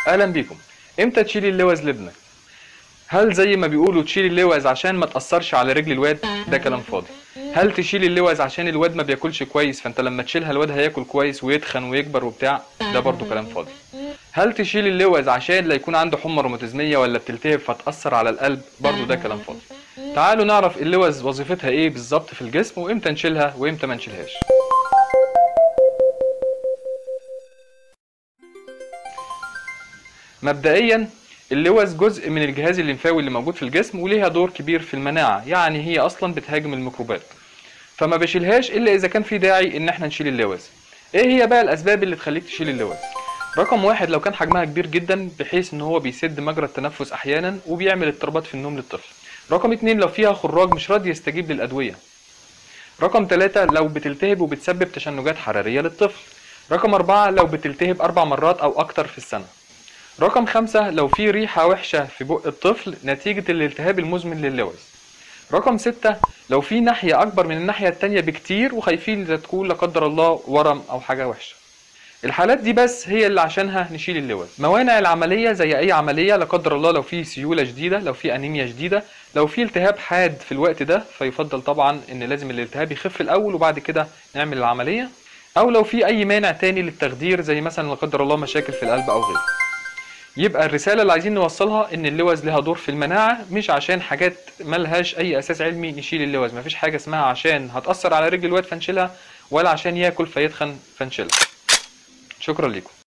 اهلا بيكم امتى تشيل اللوز لابنك هل زي ما بيقولوا تشيل اللوز عشان ما تاثرش على رجل الواد ده كلام فاضي هل تشيل اللوز عشان الواد ما بياكلش كويس فانت لما تشيلها الواد هياكل كويس ويتخن ويكبر وبتاع ده برضو كلام فاضي هل تشيل اللوز عشان لا يكون عنده حمى روماتيزميه ولا بتلتهب فتاثر على القلب برضو ده كلام فاضي تعالوا نعرف اللوز وظيفتها ايه بالظبط في الجسم وامتى نشيلها وامتى ما نشيلهاش مبدئيا اللوز جزء من الجهاز الليمفاوي اللي موجود في الجسم وليها دور كبير في المناعه يعني هي اصلا بتهاجم الميكروبات فما بشيلهاش الا اذا كان في داعي ان احنا نشيل اللوز ايه هي بقى الاسباب اللي تخليك تشيل اللوز رقم واحد لو كان حجمها كبير جدا بحيث ان هو بيسد مجرى التنفس احيانا وبيعمل اضطرابات في النوم للطفل رقم اتنين لو فيها خراج مش راضي يستجيب للادويه رقم ثلاثة لو بتلتهب وبتسبب تشنجات حرارية للطفل رقم أربعة لو بتلتهب أربع مرات أو أكتر في السنة رقم خمسة لو في ريحة وحشة في بق الطفل نتيجة الالتهاب المزمن للوز رقم ستة لو في ناحية أكبر من الناحية التانية بكتير وخايفين لا تكون لا قدر الله ورم أو حاجة وحشة الحالات دي بس هي اللي عشانها نشيل اللوز موانع العملية زي أي عملية لا قدر الله لو في سيولة شديدة لو في أنيميا شديدة لو في التهاب حاد في الوقت ده فيفضل طبعا إن لازم الالتهاب يخف الأول وبعد كده نعمل العملية أو لو في أي مانع تاني للتخدير زي مثلا لا قدر الله مشاكل في القلب أو غيره يبقى الرسالة اللي عايزين نوصلها إن اللوز لها دور في المناعة مش عشان حاجات ملهاش أي أساس علمي نشيل اللوز مفيش حاجة اسمها عشان هتأثر على رجل الواد فنشيلها ولا عشان ياكل فيتخن فنشيلها شكرا لكم